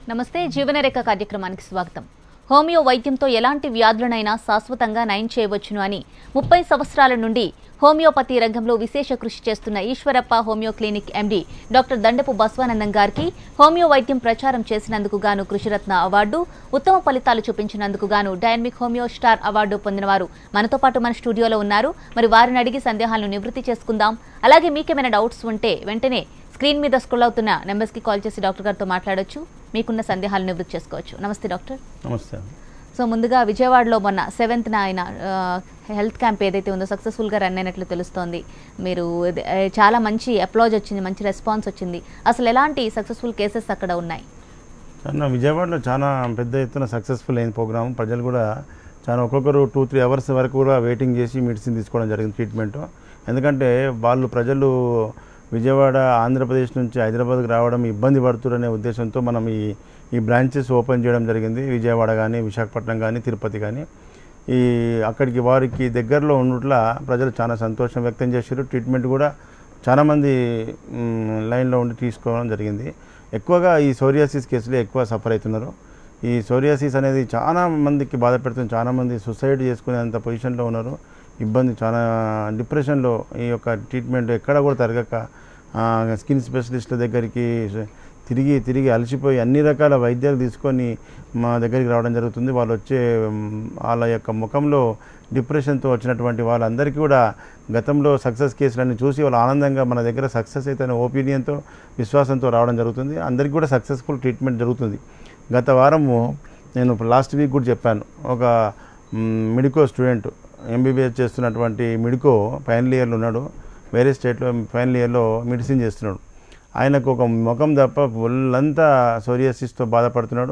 నమస్తే జీవనరేఖ కార్యక్రమానికి స్వాగతం హోమియో వైద్యంతో ఎలాంటి వ్యాధులనైనా శాశ్వతంగా నయం చేయవచ్చును అని ముప్పై సంవత్సరాల నుండి హోమియోపతి రంగంలో విశేష కృషి చేస్తున్న Eshwarappa homeo clinic MD doctor Dandapu Baswanandam గారికి హోమియో వైద్యం ప్రచారం చేసినందుకు గాను కృషిరత్న అవార్డు ఉత్తమ ఫలితాలు చూపించినందుకు గాను డైనమిక్ హోమియో స్టార్ అవార్డు పొందినవారు మనతో పాటు మన స్టూడియోలో ఉన్నారు మరి వారిని అడిగి సందేహాలను నివృత్తి చేసుకుందాం అలాగే మీకేమైనా డౌట్స్ ఉంటే వెంటనే స్క్రీన్ మీద స్క్రోల్ అవుతున్న నెంబర్స్ కి కాల్ చేసి డాక్టర్ గారితో మాట్లాడొచ్చు మీకున్న సందేహాలు నివృత్తి చేసుకోవచ్చు నమస్తే డాక్టర్ నమస్తే సో ముందుగా విజయవాడలో మొన్న సెవెంత్న ఆయన ఆ, హెల్త్ క్యాంప్ ఏదైతే ఉందో సక్సెస్ఫుల్గా రన్ అయినట్లు తెలుస్తోంది మీరు ఇది, ఆ, చాలా మంచి అప్లాజ్ వచ్చింది మంచి రెస్పాన్స్ వచ్చింది అసలు ఎలాంటి సక్సెస్ఫుల్ కేసెస్ అక్కడ ఉన్నాయి చాలా విజయవాడలో చాలా పెద్ద ఎత్తున సక్సెస్ఫుల్ అయిన ప్రోగ్రామ్ ప్రజలు కూడా చాలా ఒక్కొక్కరు టూ త్రీ అవర్స్ వరకు కూడా వెయిటింగ్ చేసి మెడిసిన్ తీసుకోవడం జరిగింది ట్రీట్మెంట్ ఎందుకంటే వాళ్ళు ప్రజలు విజయవాడ ఆంధ్రప్రదేశ్ నుంచి హైదరాబాద్కి రావడం ఇబ్బంది పడుతురనే ఉద్దేశంతో మనం ఈ ఈ బ్రాంచెస్ ఓపెన్ చేయడం జరిగింది విజయవాడ కానీ విశాఖపట్నం కానీ తిరుపతి కానీ ఈ అక్కడికి వారికి దగ్గరలో ఉన్నట్ల ప్రజలు చాలా సంతోషం వ్యక్తం చేశారు ట్రీట్మెంట్ కూడా చాలామంది మ్, లైన్లో ఉండి తీసుకోవడం జరిగింది ఎక్కువగా ఈ సోరియాసిస్ కేసులు ఎక్కువ సఫర్ అవుతున్నారు ఈ సోరియాసిస్ అనేది చాలా మందికి బాధ పెడుతుంది చాలా మంది సుసైడ్ చేసుకునేంత పొజిషన్లో ఉన్నారు ఇబ్బంది చాలా డిప్రెషన్లో ఈ యొక్క ట్రీట్మెంట్ ఎక్కడ కూడా తరగక ఆ, స్కిన్ స్పెషలిస్ట్ల దగ్గరికి తిరిగి తిరిగి అలసిపోయి అన్ని రకాల వైద్యాలు తీసుకొని మా దగ్గరికి రావడం జరుగుతుంది వాళ్ళు వచ్చే మ్, వాళ్ళ యొక్క ముఖంలో డిప్రెషన్తో వచ్చినటువంటి వాళ్ళందరికీ కూడా గతంలో సక్సెస్ కేసులన్నీ చూసి వాళ్ళు ఆనందంగా మన దగ్గర సక్సెస్ అయితే అనే ఒపీనియన్తో విశ్వాసంతో రావడం జరుగుతుంది అందరికీ కూడా సక్సెస్ఫుల్ ట్రీట్మెంట్ జరుగుతుంది గత వారము నేను లాస్ట్ వీక్ కూడా చెప్పాను ఒక మ్, మెడికో స్టూడెంట్ ఎంబీబీఎస్ చేస్తున్నటువంటి మెడికో ఫైనల్ ఇయర్లో ఉన్నాడు వేరే స్టేట్లో ఫైనల్ ఇయర్లో మెడిసిన్ చేస్తున్నాడు ఆయనకు ఒక ముఖం తప్ప ఒళ్ళంతా సోరియాసిస్తో బాధపడుతున్నాడు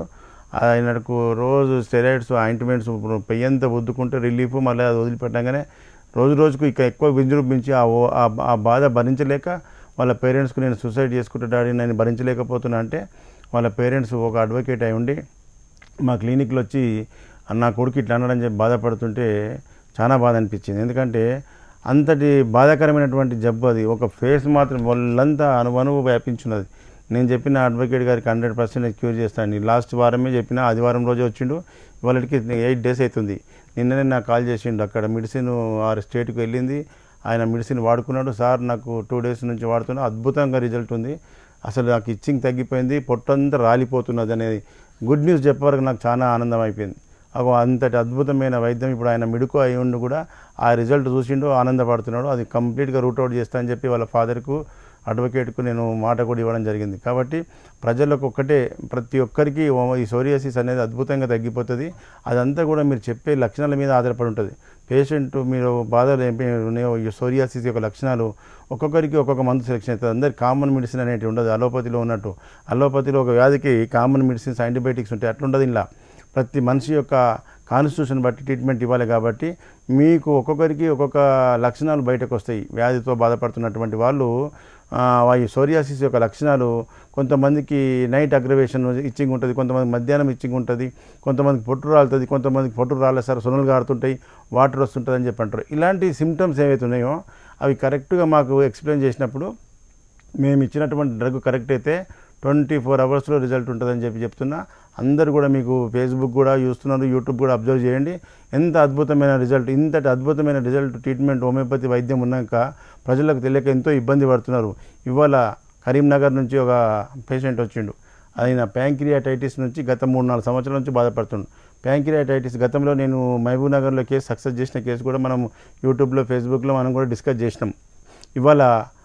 ఆయనకు రోజు స్టెరాయిడ్స్ ఆయింట్మెంట్స్ పెయ్యంతా వద్దుకుంటే రిలీఫ్ మళ్ళీ అది వదిలిపెట్టగానే రోజు రోజుకు ఇక ఎక్కువ విజృంభించి ఆ ఓ- ఆ ఆ బాధ భరించలేక వాళ్ళ పేరెంట్స్కు నేను సూసైడ్ చేసుకుంటే డాడీ నేను భరించలేకపోతున్నా అంటే వాళ్ళ పేరెంట్స్ ఒక అడ్వకేట్ అయి ఉండి మా క్లినిక్లో వచ్చి నా కొడుకు ఇట్లా అనడం చెప్పి బాధపడుతుంటే చాలా బాధ అనిపించింది ఎందుకంటే అంతటి బాధాకరమైనటువంటి జబ్బు అది ఒక ఫేస్ మాత్రం వాళ్ళంతా అనువనువు వ్యాపించున్నది నేను చెప్పిన అడ్వకేట్ గారికి హండ్రెడ్ పర్సెంట్ క్యూర్ చేస్తాను లాస్ట్ వారమే చెప్పిన ఆదివారం రోజే వచ్చిండు వాళ్ళకి ఎయిట్ డేస్ అవుతుంది నిన్ననే నాకు కాల్ చేసిండు అక్కడ మెడిసిన్ ఆ స్టేట్కి వెళ్ళింది ఆయన మెడిసిన్ వాడుకున్నాడు సార్ నాకు టూ డేస్ నుంచి వాడుతున్నా అద్భుతంగా రిజల్ట్ ఉంది అసలు నాకు ఇచ్చింగ్ తగ్గిపోయింది పొట్టంతా రాలిపోతున్నది అనేది గుడ్ న్యూస్ చెప్పే వరకు నాకు చాలా ఆనందం అయిపోయింది అగో అంతటి అద్భుతమైన వైద్యం ఇప్పుడు ఆయన మిడుకు అయి ఉండి కూడా ఆ రిజల్ట్ చూసిండు ఆనందపడుతున్నాడు అది కంప్లీట్గా రూట్ అవుట్ చేస్తా అని చెప్పి వాళ్ళ ఫాదర్కు అడ్వకేట్కు నేను మాట కూడా ఇవ్వడం జరిగింది కాబట్టి ప్రజలకు ఒక్కటే ప్రతి ఒక్కరికి ఓ- ఈ సోరియాసిస్ అనేది అద్భుతంగా తగ్గిపోతుంది అదంతా కూడా మీరు చెప్పే లక్షణాల మీద ఆధారపడి ఉంటుంది పేషెంట్ మీరు బాధలు ఏం ఉన్నాయో ఈ సోరియాసిస్ యొక్క లక్షణాలు ఒక్కొక్కరికి ఒక్కొక్క మందు సెలెక్షన్ అవుతుంది అందరి కామన్ మెడిసిన్ అనేటివి ఉండదు అలోపతిలో ఉన్నట్టు అలోపతిలో ఒక వ్యాధికి కామన్ మెడిసిన్స్ యాంటీబయాటిక్స్ ఉంటాయి అట్లుండదు ఇలా ప్రతి మనిషి యొక్క కాన్స్టిట్యూషన్ బట్టి ట్రీట్మెంట్ ఇవ్వాలి కాబట్టి మీకు ఒక్కొక్కరికి ఒక్కొక్క లక్షణాలు బయటకు వస్తాయి వ్యాధితో బాధపడుతున్నటువంటి వాళ్ళు ఆ, ఈ సోరియాసిస్ యొక్క లక్షణాలు కొంతమందికి నైట్ అగ్రవేషన్ ఇచ్చింగ్ ఉంటుంది కొంతమంది మధ్యాహ్నం ఇచ్చింగ్ ఉంటుంది కొంతమందికి పొట్టు రాలుతుంది కొంతమందికి పొట్టు రాలే సార్ సొనలు గారుతుంటాయి వాటర్ వస్తుంటుంది అని చెప్పి అంటారు ఇలాంటి సిమ్టమ్స్ ఏవైతే ఉన్నాయో అవి కరెక్ట్గా మాకు ఎక్స్ప్లెయిన్ చేసినప్పుడు మేము ఇచ్చినటువంటి డ్రగ్ కరెక్ట్ అయితే ట్వంటీ ఫోర్ అవర్స్లో రిజల్ట్ ఉంటుందని చెప్పి చెప్తున్నా అందరు కూడా మీకు ఫేస్బుక్ కూడా చూస్తున్నారు యూట్యూబ్ కూడా అబ్జర్వ్ చేయండి ఎంత అద్భుతమైన రిజల్ట్ ఇంతటి అద్భుతమైన రిజల్ట్ ట్రీట్మెంట్ హోమియోపతి వైద్యం ఉన్నాక ప్రజలకు తెలియక ఎంతో ఇబ్బంది పడుతున్నారు ఇవాళ కరీంనగర్ నుంచి ఒక పేషెంట్ వచ్చిండు ఆయన ప్యాంక్రియాటైటిస్ నుంచి గత మూడు నాలుగు సంవత్సరాల నుంచి బాధపడుతుండు ప్యాంక్రియాటైటిస్ గతంలో నేను మహబూబ్ నగర్లో కేసు సక్సెస్ చేసిన కేసు కూడా మనం యూట్యూబ్లో ఫేస్బుక్లో మనం కూడా డిస్కస్ చేసినాం ఇవాళ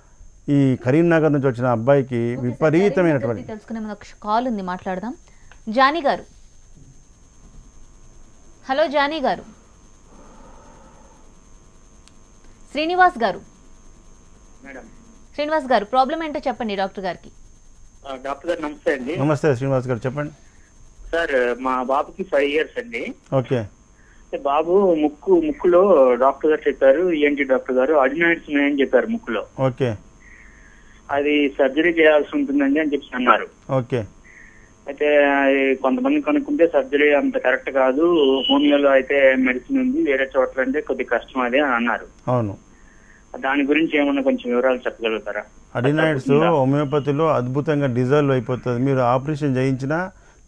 ఈ కరీంనగర్ నుంచి వచ్చిన అబ్బాయికి విపరీతమైనటువంటి తెలుసుకునే ముందు ఒక కాల్ ఉంది మాట్లాడదాం జానీ గారు హలో జానీ గారు శ్రీనివాస్ గారు మేడం శ్రీనివాస్ గారు ప్రాబ్లం ఏంటో చెప్పండి డాక్టర్ గారికి ఆ, డాక్టర్ గారు నమస్తే అండి నమస్తే శ్రీనివాస్ గారు చెప్పండి సార్ మా బాబుకి ఫైవ్ ఇయర్స్ అండి ఓకే అంటే బాబు ముక్కు ముక్కులో డాక్టర్ గారు చెప్పారు ఏంటి డాక్టర్ గారు అడినాయిడ్స్ ఉన్నాయని చెప్పారు ముక్కులో ఓకే అది సర్జరీ చేయాల్సి ఉంటుందండి అని చెప్పి అన్నారు ఓకే అయితే అది కొంతమంది కనుక్కుంటే సర్జరీ అంత కరెక్ట్ కాదు హోమియోలో అయితే మెడిసిన్ ఉంది వేరే చోట్ల అంటే కొద్ది కష్టం అదే అని అన్నారు అవును దాని గురించి ఏమన్నా కొంచెం వివరాలు చెప్పగలుగుతారా అడినాయిడ్స్ హోమియోపతిలో అద్భుతంగా డిజాల్వ్ అయిపోతుంది మీరు ఆపరేషన్ చేయించినా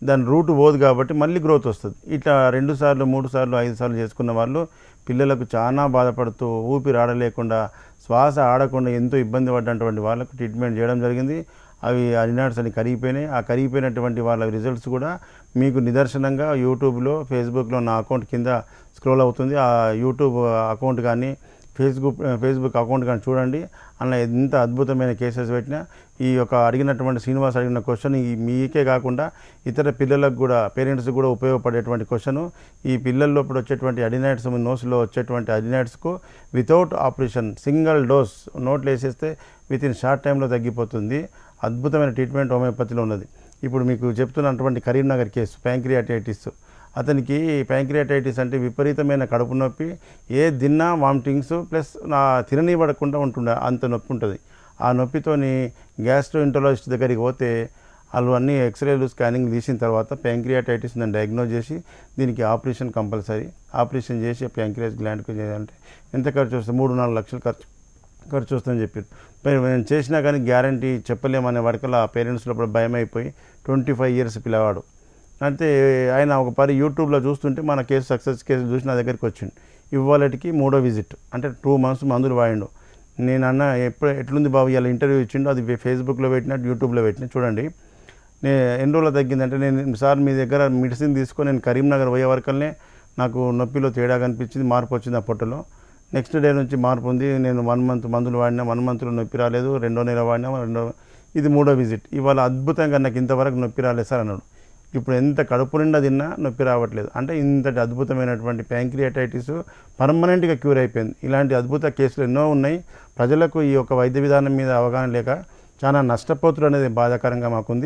దాని రూట్ పోదు కాబట్టి మళ్ళీ గ్రోత్ వస్తుంది ఇట్లా రెండు సార్లు మూడు సార్లు ఐదు సార్లు చేసుకున్న వాళ్ళు పిల్లలకు చాలా బాధపడుతూ ఊపిరి ఆడలేకుండా శ్వాస ఆడకుండా ఎంతో ఇబ్బంది పడ్డటువంటి వాళ్ళకు ట్రీట్మెంట్ చేయడం జరిగింది అవి అరినాట్స్ అని కరిగిపోయినాయి ఆ కరిగిపోయినటువంటి వాళ్ళ రిజల్ట్స్ కూడా మీకు నిదర్శనంగా యూట్యూబ్లో ఫేస్బుక్లో నా అకౌంట్ కింద స్క్రోల్ అవుతుంది ఆ యూట్యూబ్ అకౌంట్ కానీ ఫేస్బుక్ ఫేస్బుక్ అకౌంట్ కానీ చూడండి అందులో ఎంత అద్భుతమైన కేసెస్ పెట్టినా ఈ యొక్క అడిగినటువంటి శ్రీనివాస్ అడిగిన క్వశ్చన్ ఈ మీకే కాకుండా ఇతర పిల్లలకు కూడా పేరెంట్స్ కూడా ఉపయోగపడేటువంటి క్వశ్చన్ ఈ పిల్లల లోపల వచ్చేటువంటి అడినైట్స్ నోస్లో వచ్చేటువంటి అడినైట్స్కు వితౌట్ ఆపరేషన్ సింగిల్ డోస్ నోట్లు వేసేస్తే విత్ ఇన్ షార్ట్ టైంలో తగ్గిపోతుంది అద్భుతమైన ట్రీట్మెంట్ హోమియోపతిలో ఉన్నది ఇప్పుడు మీకు చెప్తున్నటువంటి కరీంనగర్ కేసు ప్యాంక్రియాటైటిస్ అతనికి ప్యాంక్రియాటైటిస్ అంటే విపరీతమైన కడుపు నొప్పి ఏ తిన్నా వామిటింగ్స్ ప్లస్ నా తిననివ్వడకుండా ఉంటుండే అంత నొప్పి ఉంటుంది ఆ నొప్పితోని గ్యాస్ట్రోఇంటరాలజిస్ట్ దగ్గరికి పోతే వాళ్ళు అన్ని ఎక్స్రేలు స్కానింగ్ తీసిన తర్వాత ప్యాంక్రియాటైటిస్ నేను డయాగ్నోజ్ చేసి దీనికి ఆపరేషన్ కంపల్సరీ ఆపరేషన్ చేసి ప్యాంక్రియాస్ గ్లాండ్కి చేయాలంటే ఎంత ఖర్చు వస్తుంది మూడు నాలుగు లక్షలు ఖర్చు ఖర్చు వస్తుందని చెప్పారు మరి మేము చేసినా కానీ గ్యారంటీ చెప్పలేమనే వరకల్లా ఆ పేరెంట్స్ లోపల భయం అయిపోయి ట్వంటీ ఫైవ్ ఇయర్స్ పిల్లవాడు అంటే ఆయన ఒక పరి యూట్యూబ్లో చూస్తుంటే మన కేసు సక్సెస్ కేసు చూసి నా దగ్గరికి వచ్చిండు ఇవాళకి మూడో విజిట్ అంటే టూ మంత్స్ మందులు వాడిండు నేను అన్న ఎప్పుడు ఎట్లుంది బాబు ఇలా ఇంటర్వ్యూ ఇచ్చిండు అది ఫేస్బుక్లో పెట్టినట్టు యూట్యూబ్లో పెట్టిన చూడండి నేను ఎన్ని రోజులు తగ్గిందంటే నేను సార్ మీ దగ్గర మెడిసిన్ తీసుకొని నేను కరీంనగర్ పోయే వరకల్నే నాకు నొప్పిలో తేడా కనిపించింది మార్పు వచ్చింది ఆ పొట్టలో నెక్స్ట్ డే నుంచి మార్పు ఉంది నేను వన్ మంత్ మందులు వాడినా వన్ మంత్లో నొప్పి రాలేదు రెండో నెల వాడినా రెండో ఇది మూడో విజిట్ ఇవాళ అద్భుతంగా నాకు ఇంతవరకు నొప్పి రాలేదు సార్ అన్నాడు ఇప్పుడు ఎంత కడుపు నిండా తిన్నా నొప్పి రావట్లేదు అంటే ఇంతటి అద్భుతమైనటువంటి ప్యాంక్రియాటైటిస్ పర్మనెంట్గా క్యూర్ అయిపోయింది ఇలాంటి అద్భుత కేసులు ఎన్నో ఉన్నాయి ప్రజలకు ఈ యొక్క వైద్య విధానం మీద అవగాహన లేక చాలా నష్టపోతులు అనేది బాధాకరంగా మాకుంది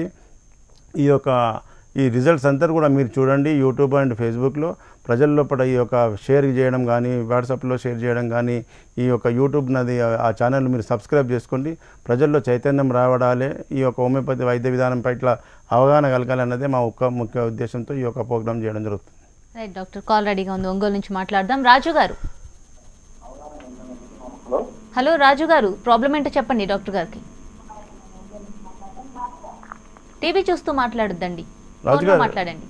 ఈ యొక్క ఈ రిజల్ట్స్ అంతా కూడా మీరు చూడండి యూట్యూబ్ అండ్ ఫేస్బుక్లో ప్రజల లోపల ఈ యొక్క షేర్ చేయడం కానీ వాట్సాప్లో షేర్ చేయడం కానీ ఈ యొక్క యూట్యూబ్ నది ఆ ఛానల్ మీరు సబ్స్క్రైబ్ చేసుకోండి ప్రజల్లో చైతన్యం రావడాలే ఈ యొక్క హోమియోపతి వైద్య విధానం పట్ల అవగాహన కలగాలన్నదే మా ఒక్క ముఖ్య ఉద్దేశంతో ఈ యొక్క ప్రోగ్రామ్ చేయడం జరుగుతుంది రైట్ డాక్టర్ కాల్ రెడీగా ఉంది ఒంగోలు నుంచి మాట్లాడదాం రాజు గారు హలో హలో రాజు గారు ప్రాబ్లం ఏంటో చెప్పండి డాక్టర్ గారికి టీవీ చూస్తూ మాట్లాడొద్దండి రాజు ఫోన్లో గారు. మాట్లాడండి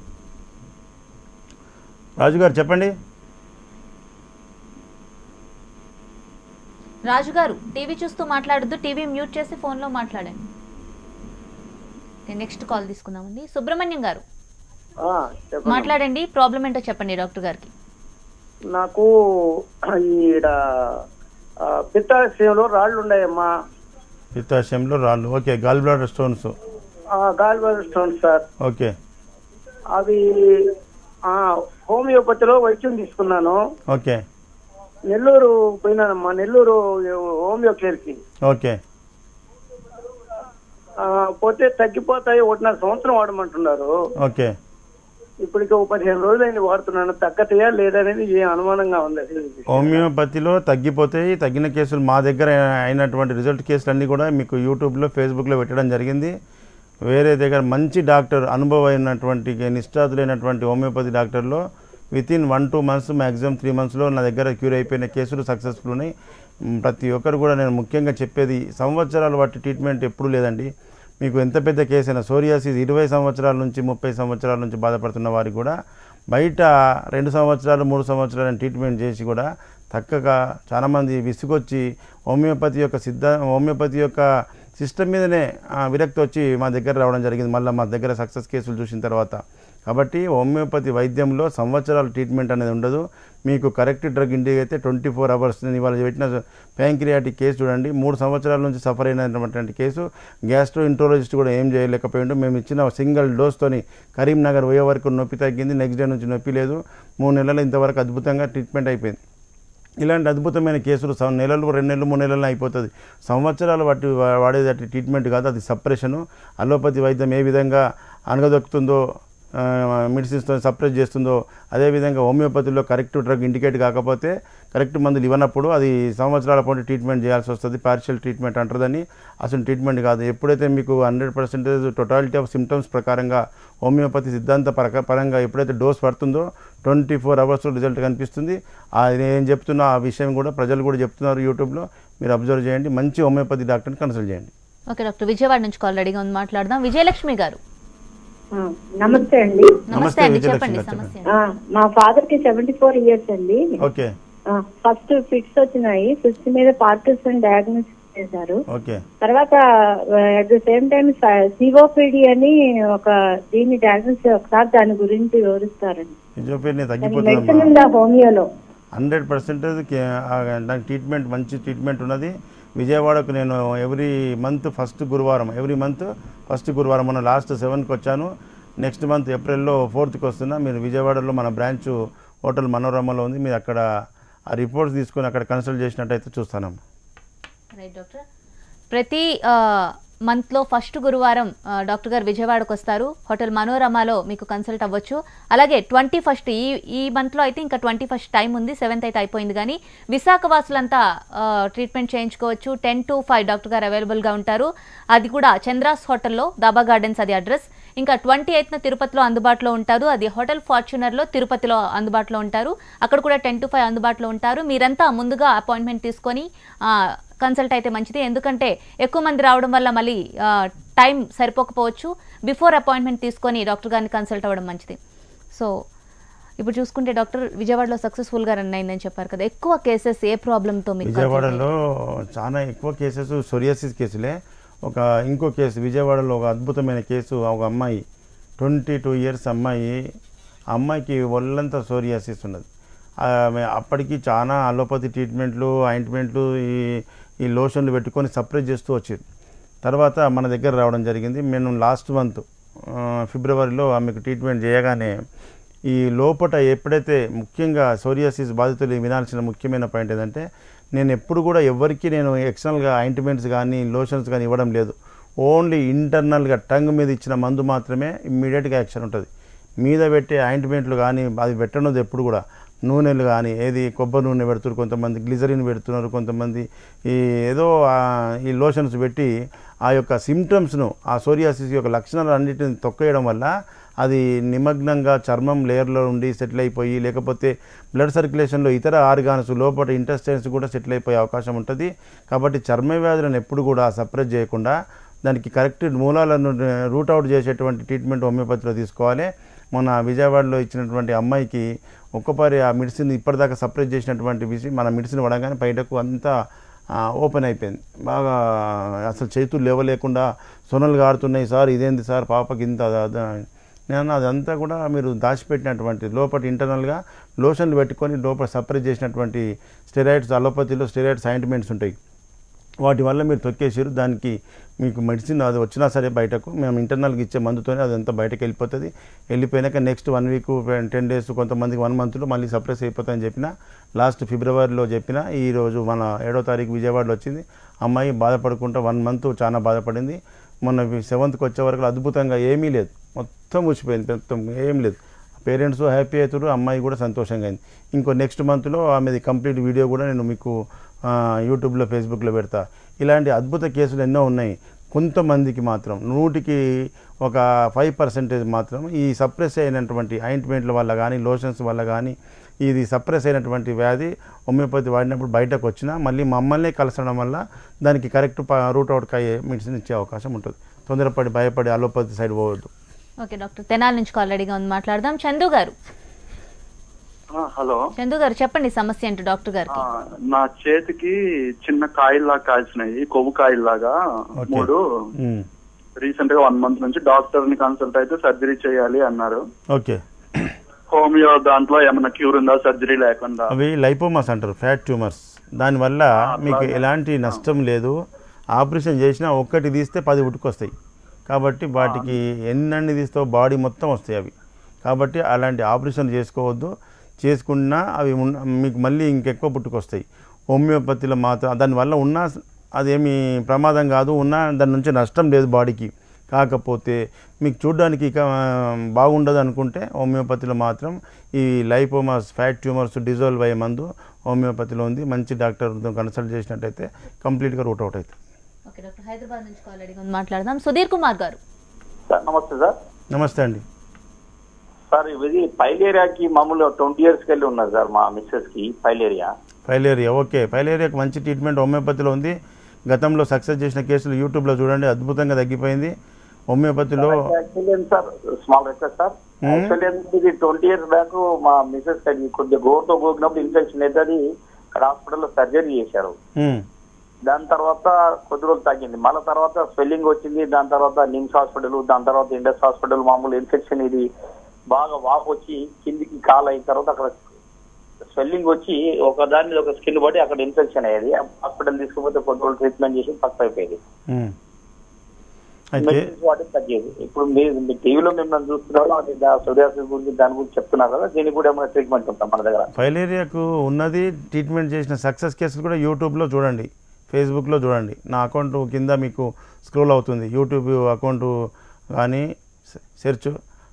రాజుగారు చెప్పండి రాజు గారు టీవీ చూస్తూ మాట్లాడొద్దు టీవీ మ్యూట్ చేసి ఫోన్లో మాట్లాడండి నెక్స్ట్ కాల్ తీసుకుందామండి సుబ్రహ్మణ్యం గారు ఆ, చెప్పండి మాట్లాడండి ప్రాబ్లం ఏంటో చెప్పండి డాక్టర్ గారికి నాకు ఈడ ఆ, పిత్తాశయంలో రాళ్ళు ఉన్నాయమ్మా పిత్తాశయంలో రాళ్ళు okay gall bladder stones gallbladder stone sir okay అవి ఆ, హోమియోపతిలో వైద్యం తీసుకున్నాను ఓకే నెల్లూరు పోయినానమ్మా నెల్లూరు హోమియో కేర్కి ఓకే ఆ, పోతే తగ్గిపోతాయి ఒకటిన్నర సంవత్సరం వాడమంటున్నారు ఓకే ఇప్పటికి ఒక పదిహేను రోజులైంది వాడుతున్నాను తగ్గతాయా లేదనేది ఏ అనుమానంగా ఉంది అది. హోమియోపతిలో తగ్గిపోతాయి తగ్గిన కేసులు మా దగ్గర అయినటువంటి రిజల్ట్ కేసులు అన్నీ కూడా మీకు యూట్యూబ్లో ఫేస్బుక్లో పెట్టడం జరిగింది వేరే దగ్గర మంచి డాక్టర్ అనుభవం అయినటువంటి నిష్ఠాతులైనటువంటి హోమియోపతి డాక్టర్లో with in one two months maximum three మంత్స్లో నా దగ్గర క్యూర్ అయిపోయిన కేసులు సక్సెస్ఫుల్ ఉన్నాయి మ్, ప్రతి ఒక్కరు కూడా నేను ముఖ్యంగా చెప్పేది సంవత్సరాలు బట్టి ట్రీట్మెంట్ ఎప్పుడూ లేదండి మీకు ఎంత పెద్ద కేసు అయినా సోరియాసిస్ ఇరవై సంవత్సరాల నుంచి ముప్పై సంవత్సరాల నుంచి బాధపడుతున్న వారికి కూడా బయట రెండు సంవత్సరాలు మూడు సంవత్సరాలు ట్రీట్మెంట్ చేసి కూడా తక్కగా చాలామంది విసుగొచ్చి హోమియోపతి యొక్క సిద్ధ హోమియోపతి యొక్క సిస్టమ్ మీదనే ఆ, విరక్తి వచ్చి మా దగ్గర రావడం జరిగింది మళ్ళీ మా దగ్గర సక్సెస్ కేసులు చూసిన తర్వాత కాబట్టి హోమియోపతి వైద్యంలో సంవత్సరాల ట్రీట్మెంట్ అనేది ఉండదు మీకు కరెక్ట్ డ్రగ్ ఇండియా అయితే ట్వంటీ ఫోర్ అవర్స్ నేను ఇవాళ పెట్టిన ప్యాంక్రియాటిక్ కేసు చూడండి మూడు సంవత్సరాల నుంచి సఫర్ అయినటువంటి కేసు గ్యాస్ట్రో ఇంట్రోలజిస్ట్ కూడా ఏం చేయలేకపోయిండు మేము ఇచ్చిన సింగిల్ డోస్తోని కరీంనగర్ పోయే వరకు నొప్పి తగ్గింది నెక్స్ట్ డే నుంచి నొప్పి లేదు మూడు నెలలు ఇంతవరకు అద్భుతంగా ట్రీట్మెంట్ అయిపోయింది ఇలాంటి అద్భుతమైన కేసులు సం- నెలలు రెండు నెలలు మూడు నెలలు అయిపోతుంది సంవత్సరాలు బట్టి వా- వాడేది ట్రీట్మెంట్ కాదు అది సప్రెషను అలోపతి వైద్యం ఏ విధంగా అనగదొక్కుతుందో ఆ, మెడిసిన్స్తో సప్రెస్ చేస్తుందో అదేవిధంగా హోమియోపతిలో కరెక్ట్ డ్రగ్ ఇండికేట్ కాకపోతే కరెక్ట్ మందులు ఇవ్వనప్పుడు అది సంవత్సరాల పాటు ట్రీట్మెంట్ చేయాల్సి వస్తుంది పార్షియల్ ట్రీట్మెంట్ అంటారని అసలు ట్రీట్మెంట్ కాదు ఎప్పుడైతే మీకు hundred percentage totality of symptoms ప్రకారంగా హోమియోపతి సిద్ధాంత పరక పరంగా ఎప్పుడైతే డోస్ పడుతుందో ట్వంటీ ఫోర్ అవర్స్ రిజల్ట్ కనిపిస్తుంది అది నేను చెప్తున్నా ఆ విషయం కూడా ప్రజలు కూడా చెప్తున్నారు యూట్యూబ్లో మీరు అబ్జర్వ్ చేయండి మంచి హోమియోపతి డాక్టర్ని కన్సల్ట్ చేయండి ఓకే డాక్టర్ విజయవాడ నుంచి కాల్ రెడీగా ఉంది మాట్లాడదాం విజయలక్ష్మి గారు ఆ, నమస్తే అండి నమస్తే అండి విజయలక్ష్మి చెప్పండి గారు, సమస్య ఆ, మా ఫాదర్ కి సెవెంటీ ఫోర్ ఇయర్స్ అండి ఓకే ఫస్ట్ ఫిట్స్ వచ్చినాయి ఫిట్స్ మీద పార్కిన్సన్ డయాగ్నోసిస్ చేశారు ఓకే తర్వాత at the same time COPD అని ఒక దీన్ని డయాగ్నోసిస్ ఒకసారి దాని గురించి వివరిస్తారండి ఫిజియోపేర్ దానికి తగ్గిపోతుందమ్మా మెడిసిన్ ఉందా హోమియోలో హండ్రెడ్ పర్సెంటేజ్ దానికి ట్రీట్మెంట్ మంచి ట్రీట్మెంట్ ఉన్నది విజయవాడకు నేను ఎవ్రీ మంత్ ఫస్ట్ గురువారం ఎవ్రీ మంత్ ఫస్ట్ గురువారం మొన్న లాస్ట్ సెవెన్కి వచ్చాను నెక్స్ట్ మంత్ ఏప్రిల్లో ఫోర్త్కి వస్తున్నా మీరు విజయవాడలో మన బ్రాంచ్ హోటల్ మనోరమలో ఉంది మీరు అక్కడ ఆ రిపోర్ట్స్ తీసుకొని అక్కడ కన్సల్ట్ చేసినట్టయితే చూస్తానమ్మా రైట్ డాక్టర్ ప్రతి ఆ, మంత్లో ఫస్ట్ గురువారం ఆ, డాక్టర్ గారు విజయవాడకు వస్తారు హోటల్ మనోరమలో మీకు కన్సల్ట్ అవ్వచ్చు అలాగే ట్వంటీ ఫస్ట్ ఈ ఈ మంత్లో అయితే ఇంకా ట్వంటీ ఫస్ట్ టైం ఉంది సెవెంత్ అయితే అయిపోయింది కానీ విశాఖ వాసులంతా ఆ, ట్రీట్మెంట్ చేయించుకోవచ్చు టెన్ టు ఫైవ్ డాక్టర్ గారు అవైలబుల్గా ఉంటారు అది కూడా చంద్రాస్ హోటల్లో దాబా గార్డెన్స్ అది అడ్రస్ ఇంకా ట్వంటీ ఎయిత్న తిరుపతిలో అందుబాటులో ఉంటారు అది హోటల్ ఫార్చునర్లో తిరుపతిలో అందుబాటులో ఉంటారు అక్కడ కూడా టెన్ టు ఫైవ్ అందుబాటులో ఉంటారు మీరంతా ముందుగా అపాయింట్మెంట్ తీసుకొని ఆ, కన్సల్ట్ అయితే మంచిది ఎందుకంటే ఎక్కువ మంది రావడం వల్ల మళ్ళీ ఆ, టైం సరిపోకపోవచ్చు బిఫోర్ అపాయింట్మెంట్ తీసుకొని డాక్టర్ గారిని కన్సల్ట్ అవ్వడం మంచిది సో ఇప్పుడు చూసుకుంటే డాక్టర్ విజయవాడలో సక్సెస్ఫుల్గా రన్ అయిందని చెప్పారు కదా ఎక్కువ కేసెస్ ఏ ప్రాబ్లంతో మీకు విజయవాడలో చాలా ఎక్కువ కేసెస్ సొరియాసిస్ కేసులే ఒక ఇంకో కేసు విజయవాడలో ఒక అద్భుతమైన కేసు ఒక అమ్మాయి ట్వంటీ టూ ఇయర్స్ అమ్మాయి ఆ అమ్మాయికి ఒళ్ళంతా సోరియాసిస్ ఉన్నది ఆమె అప్పటికి చాలా అలోపతి ట్రీట్మెంట్లు ఆయింట్మెంట్లు ఈ ఈ లోషన్లు పెట్టుకొని సప్రెస్ చేస్తూ వచ్చేది తర్వాత మన దగ్గర రావడం జరిగింది మేము లాస్ట్ మంత్ ఫిబ్రవరిలో ఆమెకు ట్రీట్మెంట్ చేయగానే ఈ లోపట ఎప్పుడైతే ముఖ్యంగా సోరియాసిస్ బాధితులు వినాల్సిన ముఖ్యమైన పాయింట్ ఏంటంటే నేను ఎప్పుడు కూడా ఎవరికి నేను ఎక్స్టర్నల్గా ఆయింట్మెంట్స్ కానీ లోషన్స్ కానీ ఇవ్వడం లేదు ఓన్లీ ఇంటర్నల్గా టంగ్ మీద ఇచ్చిన మందు మాత్రమే ఇమ్మీడియట్గా యాక్షన్ ఉంటుంది మీద పెట్టే ఆయింట్మెంట్లు కానీ అది పెట్టనది ఎప్పుడు కూడా నూనెలు కానీ ఏది కొబ్బరి నూనె పెడుతున్నారు కొంతమంది గ్లిజరిన్ పెడుతున్నారు కొంతమంది ఈ ఏదో ఆ, ఈ లోషన్స్ పెట్టి ఆ యొక్క సిమ్టమ్స్ను ఆ సోరియాసిస్ యొక్క లక్షణాలు అన్నిటిని తొక్కేయడం వల్ల అది నిమగ్నంగా చర్మం లేయర్లో ఉండి సెటిల్ అయిపోయి లేకపోతే బ్లడ్ సర్క్యులేషన్లో ఇతర ఆర్గాన్స్ లోపల ఇంటెస్టైన్స్ కూడా సెటిల్ అయిపోయే అవకాశం ఉంటుంది కాబట్టి చర్మ వ్యాధులను ఎప్పుడు కూడా సపరేట్ చేయకుండా దానికి కరెక్ట్ మూలాలను రూట్ అవుట్ చేసేటువంటి ట్రీట్మెంట్ హోమియోపతిలో తీసుకోవాలి మొన్న విజయవాడలో ఇచ్చినటువంటి అమ్మాయికి ఒక్కపారి ఆ మెడిసిన్ ఇప్పటిదాకా సపరేట్ చేసినటువంటి విషయం మన మెడిసిన్ పడగానే బయటకు అంతా ఆ, ఓపెన్ అయిపోయింది బాగా అసలు చేతులు లేవలేకుండా సొనలు గారుతున్నాయి సార్ ఇదేంది సార్ పాపకి ఇంత అద- అద- నేను అదంతా కూడా మీరు దాచిపెట్టినటువంటి లోపల ఇంటర్నల్గా లోషన్లు పెట్టుకొని లోపల సపరేట్ చేసినటువంటి స్టెరాయిడ్స్ అలోపతిలో స్టెరాయిడ్స్ ఆయింట్మెంట్స్ ఉంటాయి వాటి వల్ల మీరు తొక్కేసారు దానికి మీకు మెడిసిన్ అది వచ్చినా సరే బయటకు మేము ఇంటర్నల్గా ఇచ్చే మందుతోనే అదంతా బయటకు వెళ్ళిపోతుంది వెళ్ళిపోయినాక next one week ten days కొంతమందికి వన్ మంత్లో మళ్ళీ సప్రెస్ అయిపోతుందని చెప్పిన లాస్ట్ ఫిబ్రవరిలో చెప్పిన ఈరోజు మన ఏడో తారీఖు విజయవాడలో వచ్చింది అమ్మాయి బాధపడుకుంటూ వన్ మంత్ చాలా బాధపడింది మొన్న సెవెంత్కి వచ్చే వరకు అద్భుతంగా ఏమీ లేదు మొత్తం ఊసిపోయింది మొత్తం ఏం లేదు పేరెంట్స్ హ్యాపీ అవుతారు అమ్మాయి కూడా సంతోషంగా అయింది ఇంకో నెక్స్ట్ మంత్లో ఆమెది కంప్లీట్ వీడియో కూడా నేను మీకు ఆ, యూట్యూబ్లో ఫేస్బుక్లో పెడతా ఇలాంటి అద్భుత కేసులు ఎన్నో ఉన్నాయి కొంతమందికి మాత్రం నూటికి ఒక ఫైవ్ పర్సెంటేజ్ మాత్రం ఈ సప్రెస్ అయినటువంటి ఆయింట్మెంట్ల వల్ల కానీ లోషన్స్ వల్ల కానీ ఇది సప్రెస్ అయినటువంటి వ్యాధి హోమియోపతి వాడినప్పుడు బయటకు వచ్చినా మళ్ళీ మమ్మల్ని కలసడం వల్ల దానికి కరెక్ట్ రూట్ అవుట్ అయ్యే మెడిసిన్ ఇచ్చే అవకాశం ఉంటుంది తొందరపడి భయపడి అలోపతి సైడ్ పోవద్దు ఓకే డాక్టర్ తెనాల నుంచి కాల్ రెడీగా ఉంది మాట్లాడదాం చందు గారు ఆ, హలో చందు గారు చెప్పండి సమస్య ఏంటో డాక్టర్ గారికి ఆ, నా చేతికి చిన్న కాయల్లాగా కాల్చినాయి కొవ్వు కాయల్లాగా ఓకే. మూడు ఉమ్. రీసెంట్ గా వన్ మంత్ నుంచి డాక్టర్ ని కన్సల్ట్ అయితే సర్జరీ చేయాలి అన్నారు ఓకే హోమియో దాంట్లో ఏమైనా క్యూర్ ఉందా సర్జరీ లేకుండా అవి లైపోమాస్ అంటారు ఫ్యాట్ ట్యూమర్స్ దానివల్ల మీకు ఎలాంటి నష్టం లేదు ఆపరేషన్ చేసినా ఒక్కటి తీస్తే పది ఉటుకొస్తాయి కాబట్టి వాటికి ఎన్నన్ని తీస్తావో బాడీ మొత్తం వస్తాయి అవి కాబట్టి అలాంటి ఆపరేషన్ చేసుకోవద్దు చేసుకున్నా అవి ఉన్న- మీకు మళ్ళీ ఇంకెక్కువ పుట్టుకొస్తాయి హోమియోపతిలో మాత్రం దానివల్ల ఉన్న అదేమి ప్రమాదం కాదు ఉన్నా దాని నుంచి నష్టం లేదు బాడీకి కాకపోతే మీకు చూడడానికి ఇక ఆ, బాగుండదు అనుకుంటే హోమియోపతిలో మాత్రం ఈ లైపోమాస్ ఫ్యాట్ ట్యూమర్స్ డిజాల్వ్ అయ్యే మందు హోమియోపతిలో ఉంది మంచి డాక్టర్తో కన్సల్ట్ చేసినట్టయితే కంప్లీట్గా రూట్ అవుట్ అవుతుంది ఓకే డాక్టర్ హైదరాబాద్ నుంచి కాల్ రెడీగా ఉంది మాట్లాడదాం సుధీర్ కుమార్ గారు సార్ నమస్తే సార్ నమస్తే అండి సార్ ఇది పైలేరియాకి మామూలు ట్వంటీ ఇయర్స్కి వెళ్ళి ఉన్నారు సార్ మా మిస్సెస్ కి పైలేరియా ఫైలేరియా ఓకే ఫైలేరియాకి మంచి ట్రీట్మెంట్ హోమియోపతిలో ఉంది గతంలో సక్సెస్ చేసిన కేసులు యూట్యూబ్లో చూడండి అద్భుతంగా తగ్గిపోయింది హోమియోపతిలో యాక్చువల్లీ ఏంటి sir small request sir actually ఏంటి ఇది ట్వంటీ ఇయర్స్ బ్యాక్ మా మిసెస్ కొద్దిగా గోరుతో గోకినప్పుడు ఇన్ఫెక్షన్ అయితే అది ఇక్కడ హాస్పిటల్లో సర్జరీ చేశారు ఉమ్, దాని తర్వాత కొద్ది రోజులు తగ్గింది మళ్ళీ తర్వాత స్వెల్లింగ్ వచ్చింది దాని తర్వాత నిమ్స్ హాస్పిటల్ దాని తర్వాత ఇండస్ హాస్పిటల్ మామూలు ఇన్ఫెక్షన్ ఇది బాగా వాపు వచ్చి కిందికి కాల్ అయిన తర్వాత అక్కడ స్వెల్లింగ్ వచ్చి ఒక దాని మీద ఒక స్కిన్ బట్టి అక్కడ ఇన్ఫెక్షన్ అయ్యేది హాస్పిటల్ తీసుకుపోతే కొన్ని రోజులు ట్రీట్మెంట్ చేసి పక్క అయిపోయేది ఉమ్. అయితే మెడిసిన్స్ వాటి తగ్గేది ఇప్పుడు మీరు మీ టీవీలో మిమ్మల్ని చూస్తున్నారు అది సోరియాసిస్ గురించి దాని గురించి చెప్తున్నారు కదా దీనికి కూడా ఏమైనా ట్రీట్మెంట్ ఉంటాం మన దగ్గర ఫైలేరియాకు ఉన్నది ట్రీట్మెంట్ చేసిన సక్సెస్ కేసులు కూడా యూట్యూబ్లో చూడండి ఫేస్బుక్లో చూడండి నా అకౌంట్ కింద మీకు స్క్రోల్ అవుతుంది యూట్యూబ్ అకౌంట్ కానీ సెర్చ్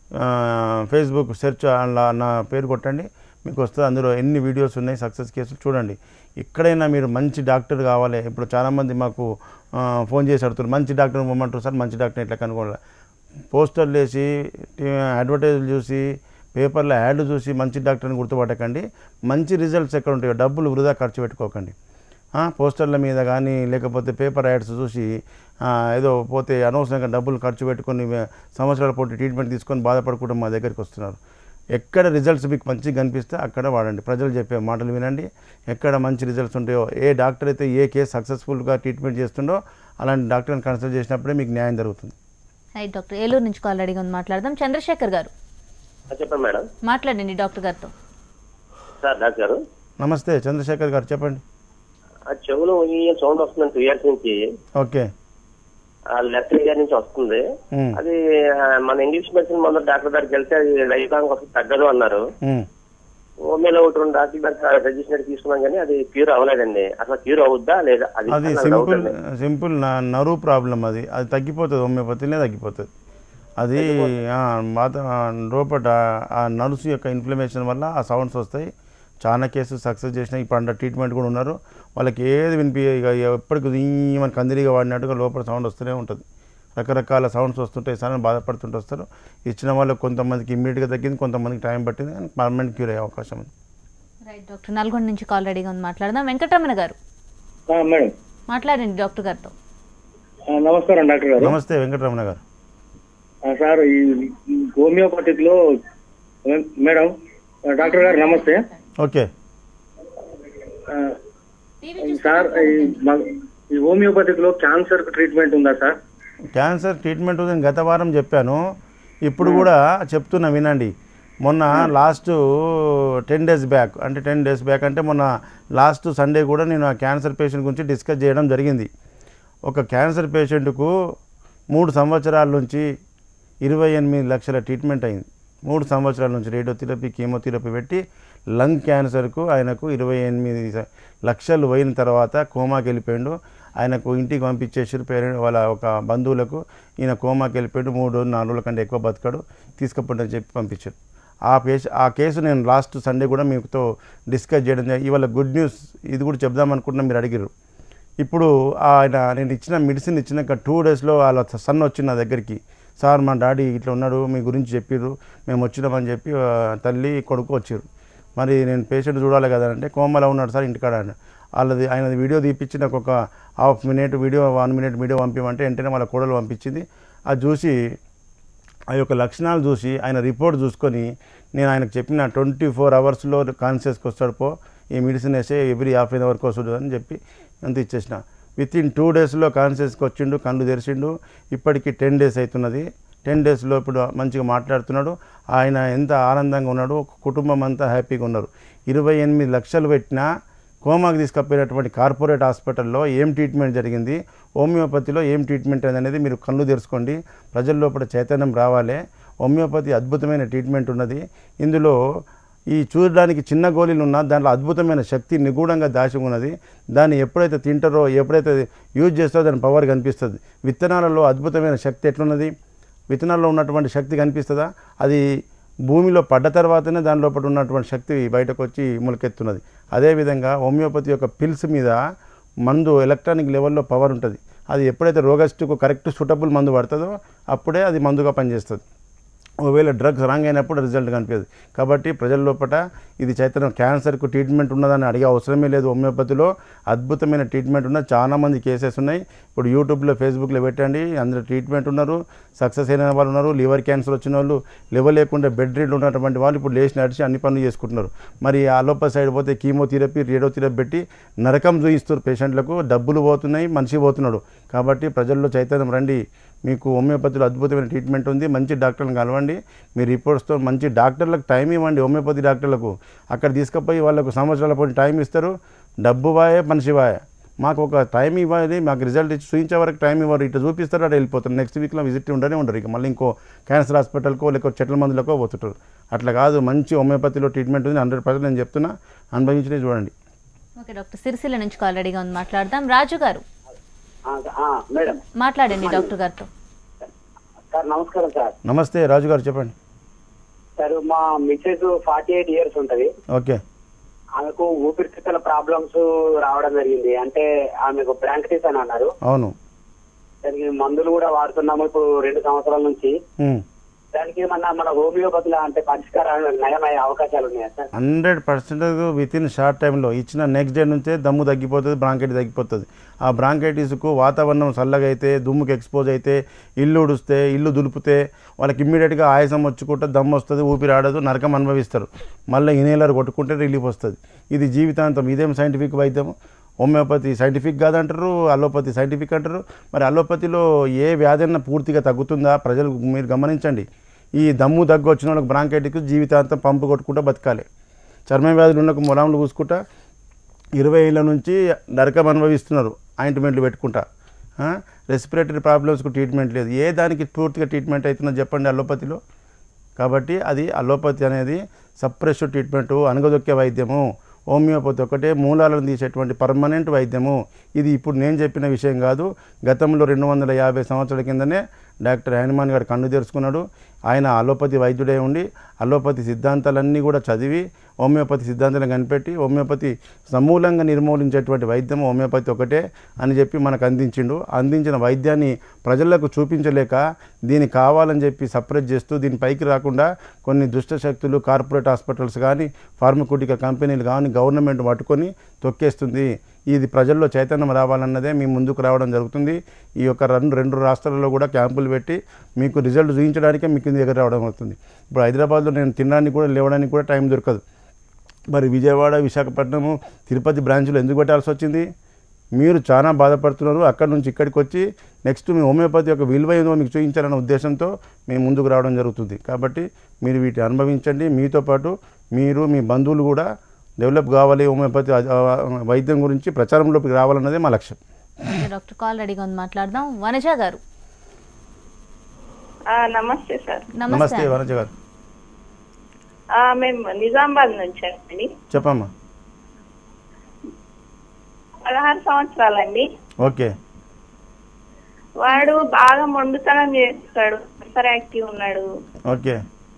ఫేస్బుక్ సెర్చ్ అలా నా పేరు కొట్టండి మీకు వస్తుంది అందులో ఎన్ని వీడియోస్ ఉన్నాయి సక్సెస్ కేసులు చూడండి ఎక్కడైనా మీరు మంచి డాక్టర్ కావాలి ఇప్పుడు చాలామంది మాకు ఆ, ఫోన్ చేసి అడుగుతారు మంచి డాక్టర్ ఇవ్వమంటారు సార్ మంచి డాక్టర్ ఎట్లా కనుక్కోవాలి పోస్టర్లు వేసి అడ్వర్టైజ్లు చూసి పేపర్లో యాడ్ చూసి మంచి డాక్టర్ని గుర్తుపట్టకండి మంచి రిజల్ట్స్ ఎక్కడ ఉంటాయో డబ్బులు వృధా ఖర్చు పెట్టుకోకండి ఆ, పోస్టర్ల మీద కానీ లేకపోతే పేపర్ యాడ్స్ చూసి ఆ, ఏదో పోతే అనవసరంగా డబ్బులు ఖర్చు పెట్టుకొని వే- సంవత్సరాల పాటు ట్రీట్మెంట్ తీసుకొని బాధపడకుండా మా దగ్గరికి వస్తున్నారు ఎక్కడ రిజల్ట్స్ మీకు మంచిగా కనిపిస్తే అక్కడ వాడండి ప్రజలు చెప్పే మాటలు వినండి ఎక్కడ మంచి రిజల్ట్స్ ఉంటాయో ఏ డాక్టర్ అయితే ఏ కేసు సక్సెస్ఫుల్గా ట్రీట్మెంట్ చేస్తుండో అలాంటి డాక్టర్ని కన్సల్ట్ చేసినప్పుడే మీకు న్యాయం జరుగుతుంది రైట్ డాక్టర్ ఏలూరు నుంచి కాల్ రెడీగా ఉంది మాట్లాడదాం చంద్రశేఖర్ గారు చెప్పండి మేడం మాట్లాడండి డాక్టర్ గారితో సార్ డాక్టర్ గారు నమస్తే చంద్రశేఖర్ గారు చెప్పండి ఆ చెవులో ఈ సౌండ్ వస్తుంది టూ ఇయర్స్ నుంచి ఓకే ఆ లెఫ్ట్ ఇయర్ నుంచి వస్తుంది ఉమ్, అది ఆ, మన ఇంగ్లీష్ మెడిసిన్ మొదలు డాక్టర్ దగ్గరికి వెళ్తే అది లైఫ్ లాంగ్ వస్తుంది తగ్గదు అన్నారు ఉమ్. హోమియోలో ఒకటి రెండు డాక్టర్ దగ్గర రిజిస్టర్ తీసుకున్నాం కానీ అది క్యూర్ అవ్వలేదండి అసలు క్యూర్ అవుద్దా లేదా అది అది నాకు doubt సింపుల్ అండి. సింపుల్ నా నరువు ప్రాబ్లం అది అది తగ్గిపోతుంది హోమియోపతినే తగ్గిపోతుంది అది ఆ, వాత లోపల ఆ నర్సు యొక్క ఇన్ఫ్లమేషన్ వల్ల ఆ సౌండ్స్ వస్తాయి చాలా కేసులు సక్సెస్ చేసిన ఇప్పుడు అండర్ ట్రీట్మెంట్ కూడా ఉన్నారు వాళ్ళకి ఏది వినిపి ఇక ఎప్పటికి మన కందిరిగా వాడినట్టుగా లోపల సౌండ్ వస్తూనే ఉంటుంది రకరకాల సౌండ్స్ వస్తుంటాయి సార్ అని బాధపడుతుంటూ వస్తారు ఇచ్చిన వాళ్ళకి కొంతమందికి ఇమ్మీడియట్గా తగ్గింది కొంతమందికి టైం పట్టింది కానీ పర్మనెంట్ క్యూర్ అయ్యే అవకాశం ఉంది రైట్ డాక్టర్ నల్గొండ నుంచి కాల్ రెడీగా ఉంది మాట్లాడదాం వెంకటరమణ గారు ఆ, మేడం మాట్లాడండి డాక్టర్ గారితో ఆ, నమస్కారం డాక్టర్ గారు నమస్తే వెంకటరమణ గారు ఆ, సార్ ఈ ఈ హోమియోపతిక్ లో మేడం ఆ, డాక్టర్ గారు నమస్తే ఓకే ఆ, సార్ ఈ మ- ఈ హోమియోపతిక్ లో క్యాన్సర్ ట్రీట్మెంట్ ఉందా సార్ క్యాన్సర్ ట్రీట్మెంట్ నేను గత వారం చెప్పాను ఇప్పుడు కూడా చెప్తున్నా వినండి మొన్న లాస్ట్ టెన్ డేస్ బ్యాక్ అంటే టెన్ డేస్ బ్యాక్ అంటే మొన్న లాస్ట్ సండే కూడా నేను ఆ క్యాన్సర్ పేషెంట్ గురించి డిస్కస్ చేయడం జరిగింది ఒక క్యాన్సర్ పేషెంట్కు మూడు సంవత్సరాల నుంచి ఇరవై ఎనిమిది లక్షల ట్రీట్మెంట్ అయింది మూడు సంవత్సరాల నుంచి రేడియోథెరపీ కీమోథెరపీ పెట్టి లంగ్ క్యాన్సర్కు ఆయనకు ఇరవై ఎనిమిది స- లక్షలు పోయిన తర్వాత కోమాకి వెళ్ళిపోయిండు ఆయనకు ఇంటికి పంపించేసారు పేరెంట్ వాళ్ళ ఒక బంధువులకు ఈయన కోమాకి వెళ్ళిపోయాడు మూడు రోజులు నాలుగు రోజుల కంటే ఎక్కువ బతకడు తీసుకుపోండి చెప్పి పంపించారు ఆ కేసు ఆ కేసు నేను లాస్ట్ సండే కూడా మీతో డిస్కస్ చేయడం జరిగింది. ఇవాళ గుడ్ న్యూస్ ఇది కూడా చెప్దాం అనుకుంటున్నా మీరు అడిగారు ఇప్పుడు ఆయన నేను ఇచ్చిన మెడిసిన్ ఇచ్చినాక టూ డేస్లో వాళ్ళ సన్ వచ్చిన నా దగ్గరికి సార్ మా డాడీ ఇట్లా ఉన్నాడు మీ గురించి చెప్పిర్రు మేము వచ్చినామని చెప్పి ఆ, తల్లి కొడుకు వచ్చారు మరి నేను పేషెంట్ చూడాలి కదా అంటే కోమలో ఉన్నాడు సార్ ఇంటికాడ అని వాళ్ళది ఆయనది వీడియో తీపిచ్చి నాకు ఒక half minute video one minute video పంపించమంటే వెంటనే వాళ్ళ కోడలు పంపించింది అది చూసి ఆ యొక్క లక్షణాలు చూసి ఆయన రిపోర్ట్ చూసుకొని నేను ఆయనకు చెప్పిన ట్వంటీ ఫోర్ అవర్స్లో కాన్షియస్కి వస్తాడు పో ఈ మెడిసిన్ వేసే ఎవ్రీ హాఫ్ అన్ అవర్కి వస్తుంది అని చెప్పి అంత ఇచ్చేసిన విత్ ఇన్ టూ డేస్లో కాన్షియస్కి వచ్చిండు కళ్ళు తెరిచిండు ఇప్పటికి టెన్ డేస్ అవుతున్నది టెన్ డేస్లో ఇప్పుడు మంచిగా మాట్లాడుతున్నాడు ఆయన ఎంత ఆనందంగా ఉన్నాడు ఒక కుటుంబం అంతా హ్యాపీగా ఉన్నారు ఇరవై ఎనిమిది లక్షలు పెట్టినా కోమాకి తీసుకుపోయినటువంటి కార్పొరేట్ హాస్పిటల్లో ఏం ట్రీట్మెంట్ జరిగింది హోమియోపతిలో ఏం ట్రీట్మెంట్ అనేది మీరు కళ్ళు తెరుచుకోండి ప్రజల లోపల చైతన్యం రావాలి హోమియోపతి అద్భుతమైన ట్రీట్మెంట్ ఉన్నది ఇందులో ఈ చూడడానికి చిన్న గోళీలు ఉన్నా దాంట్లో అద్భుతమైన శక్తి నిగూఢంగా దాచి ఉన్నది దాన్ని ఎప్పుడైతే తింటారో ఎప్పుడైతే యూజ్ చేస్తారో దాని పవర్ కనిపిస్తుంది విత్తనాలలో అద్భుతమైన శక్తి ఎట్లున్నది విత్తనాల్లో ఉన్నటువంటి శక్తి కనిపిస్తుందా అది భూమిలో పడ్డ తర్వాతనే దాని లోపల ఉన్నటువంటి శక్తి బయటకు వచ్చి మొలకెత్తున్నది అదేవిధంగా హోమియోపతి యొక్క పిల్స్ మీద మందు ఎలక్ట్రానిక్ లెవెల్లో పవర్ ఉంటుంది అది ఎప్పుడైతే రోగస్టుకు కరెక్ట్ సూటబుల్ మందు పడుతుందో అప్పుడే అది మందుగా పనిచేస్తుంది ఒకవేళ డ్రగ్స్ రాంగ్ అయినప్పుడు రిజల్ట్ కనిపించదు కాబట్టి ప్రజల లోపల ఇది చైతన్యం క్యాన్సర్కు ట్రీట్మెంట్ ఉన్నదని అడిగే అవసరమే లేదు హోమియోపతిలో అద్భుతమైన ట్రీట్మెంట్ ఉన్న చాలా మంది కేసెస్ ఉన్నాయి ఇప్పుడు యూట్యూబ్లో ఫేస్బుక్లో పెట్టండి అందులో ట్రీట్మెంట్ ఉన్నారు సక్సెస్ అయిన వాళ్ళు ఉన్నారు లివర్ క్యాన్సర్ వచ్చిన వాళ్ళు లివర్ లేకుండా బెడ్ రీడ్ ఉన్నటువంటి వాళ్ళు ఇప్పుడు లేచి నడిచి అన్ని పనులు చేసుకుంటున్నారు మరి అలోప సైడ్ పోతే కీమోథెరపీ రేడియోథెరపీ పెట్టి నరకం చూయిస్తారు పేషెంట్లకు డబ్బులు పోతున్నాయి మనిషి పోతున్నాడు కాబట్టి ప్రజల్లో చైతన్యం రండి మీకు హోమియోపతిలో అద్భుతమైన ట్రీట్మెంట్ ఉంది మంచి డాక్టర్లను కలవండి మీ రిపోర్ట్స్తో మంచి డాక్టర్లకు టైం ఇవ్వండి హోమియోపతి డాక్టర్లకు అక్కడ తీసుకుపోయి వాళ్ళకు సంవత్సరాల పాటు టైం ఇస్తారు డబ్బు వాయే మనిషి వాయే మాకు ఒక టైం ఇవ్వాలి మాకు రిజల్ట్ ఇచ్చి చూపించే వరకు టైం ఇవ్వరు ఇట్లా చూపిస్తారు అక్కడ వెళ్ళిపోతారు నెక్స్ట్ వీక్లో విజిట్ ఉండనే ఉండరు ఇక మళ్ళీ ఇంకో క్యాన్సర్ హాస్పిటల్కో లేకపోతే చెట్ల మందులకో పోతుంటారు అట్లా కాదు మంచి హోమియోపతిలో ట్రీట్మెంట్ ఉంది హండ్రెడ్ పర్సెంట్ నేను చెప్తున్నా అనుభవించడే చూడండి ఓకే డాక్టర్ సిరిసిల్ల నుంచి కాల్ రెడీగా ఉంది మాట్లాడదాం రాజు గారు మేడం మాట్లాడండి డాక్టర్ గారితో సార్ నమస్కారం సార్ నమస్తే రాజు గారు చెప్పండి సార్ మా మిస్సెస్ ఫార్టీ ఎయిట్ ఇయర్స్ ఉంటది ఓకే ఆమెకు ఊపిరితిత్తుల ప్రాబ్లమ్స్ రావడం జరిగింది అంటే ఆమెకు బ్రాంకటిస్ అని అన్నారు అవును దానికి మందులు కూడా వాడుతున్నాము ఇప్పుడు రెండు సంవత్సరాల నుంచి ఉమ్. దానికి ఏమన్నా మన హోమియోపతిలో అంటే పరిష్కారాలు నయమయ్యే అవకాశాలు ఉన్నాయా sir hundred percentage within short టైంలో ఇచ్చిన నెక్స్ట్ డే నుంచే దమ్ము తగ్గిపోతుంది బ్రాంకైటిస్ తగ్గిపోతుంది ఆ బ్రాంకైటిస్కు వాతావరణం చల్లగా అయితే దుమ్ముకి ఎక్స్పోజ్ అయితే ఇల్లు ఉడిస్తే ఇల్లు దులిపితే వాళ్ళకి ఇమ్మీడియట్గా ఆయాసం వచ్చుకుంటే దమ్ము వస్తుంది ఊపిరి ఆడదు నరకం అనుభవిస్తారు మళ్ళీ ఇనేలర్ కొట్టుకుంటే రిలీఫ్ వస్తుంది ఇది జీవితాంతం ఇదేం సైంటిఫిక్ వైద్యం హోమియోపతి సైంటిఫిక్ కాదంటారు అలోపతి సైంటిఫిక్ అంటారు మరి అలోపతిలో ఏ వ్యాధి అన్నా పూర్తిగా తగ్గుతుందా ప్రజలు మీరు గమనించండి ఈ దమ్ము దగ్గు వచ్చిన వాళ్ళకి బ్రాంకైటిక్ జీవితాంతం పంపు కొట్టుకుంటూ బతకాలి చర్మ వ్యాధులు ఉన్న మొలాములు కూసుకుంటా ఇరవై ఏళ్ళ నుంచి నరకం అనుభవిస్తున్నారు ఆయింట్మెంట్లు పెట్టుకుంటా రెస్పిరేటరీ ప్రాబ్లమ్స్కు ట్రీట్మెంట్ లేదు ఏ దానికి పూర్తిగా ట్రీట్మెంట్ అవుతుందో చెప్పండి అలోపతిలో కాబట్టి అది అలోపతి అనేది సప్రెసివ్ ట్రీట్మెంటు అనగదొక్కే వైద్యము హోమియోపతి ఒకటే మూలాలను తీసేటువంటి పర్మనెంట్ వైద్యము ఇది ఇప్పుడు నేను చెప్పిన విషయం కాదు గతంలో రెండు వందల యాభై సంవత్సరాల కిందనే డాక్టర్ హనుమాన్ గారు కన్ను తెరుచుకున్నాడు ఆయన అలోపతి వైద్యుడే ఉండి అలోపతి సిద్ధాంతాలన్నీ కూడా చదివి హోమియోపతి సిద్ధాంతాలను కనిపెట్టి హోమియోపతి సమూలంగా నిర్మూలించేటువంటి వైద్యం హోమియోపతి ఒకటే అని చెప్పి మనకు అందించిండు అందించిన వైద్యాన్ని ప్రజలకు చూపించలేక దీన్ని కావాలని చెప్పి సపరేట్ చేస్తూ దీని పైకి రాకుండా కొన్ని దుష్ట శక్తులు కార్పొరేట్ హాస్పిటల్స్ కానీ ఫార్మకూటిక కంపెనీలు కానీ గవర్నమెంట్ పట్టుకొని తొక్కేస్తుంది ఇది ప్రజల్లో చైతన్యం రావాలన్నదే మీ ముందుకు రావడం జరుగుతుంది ఈ యొక్క రెండు రెండు రాష్ట్రాలలో కూడా క్యాంపులు పెట్టి మీకు రిజల్ట్ చూపించడానికే మీకు ఇంటి దగ్గర రావడం అవుతుంది ఇప్పుడు హైదరాబాద్లో నేను తినడానికి కూడా లేవడానికి కూడా టైం దొరకదు మరి విజయవాడ విశాఖపట్నము తిరుపతి బ్రాంచ్లో ఎందుకు పెట్టాల్సి వచ్చింది మీరు చాలా బాధపడుతున్నారు అక్కడ నుంచి ఇక్కడికి వచ్చి నెక్స్ట్ మీ హోమియోపతి యొక్క విలువ ఏదో మీకు చూపించాలన్న ఉద్దేశంతో మేము ముందుకు రావడం జరుగుతుంది కాబట్టి మీరు వీటిని అనుభవించండి మీతో పాటు మీరు మీ బంధువులు కూడా డెవలప్ కావాలి హోమియోపతి ఆ, ఆ, వైద్యం గురించి ప్రచారంలోకి రావాలన్నదే మా లక్ష్యం ఓకే, డాక్టర్ కాల్ రెడీగా ఉంది మాట్లాడదాం వనజ గారు ఆ, నమస్తే సార్ నమస్తే నమస్తే అండి. వనజ గారు ఆ, మేము నిజామాబాద్ నుంచి అండి చెప్పమ్మా పదహారు సంవత్సరాలండి ఓకే వాడు బాగా మొండుతనం చేస్తాడు హైపర్ యాక్టివ్ ఉన్నాడు ఓకే